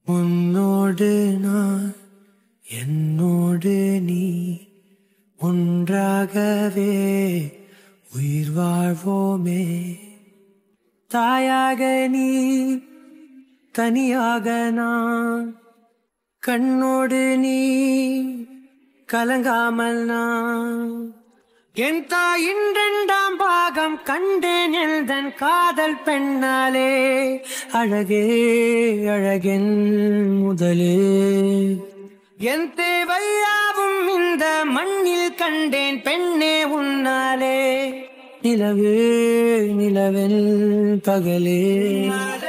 உன்னோடு நான் என்னோடு நீ ஒன்றாகவே உயிர் வாழ்வோமே தாயாக நீ தனியாக நான் கண்ணோடு நீ கலங்காமல் நான் என் தாயின் இரண்டாம் பாகம் கண்டேன் எந்தன் காதல் பெண்ணாலே அழகே அழகென் முதலே என் தேவையாவும் இந்த மண்ணில் கண்டேன் பெண்ணே உன்னாலே நிலவே நிலவென் பகலே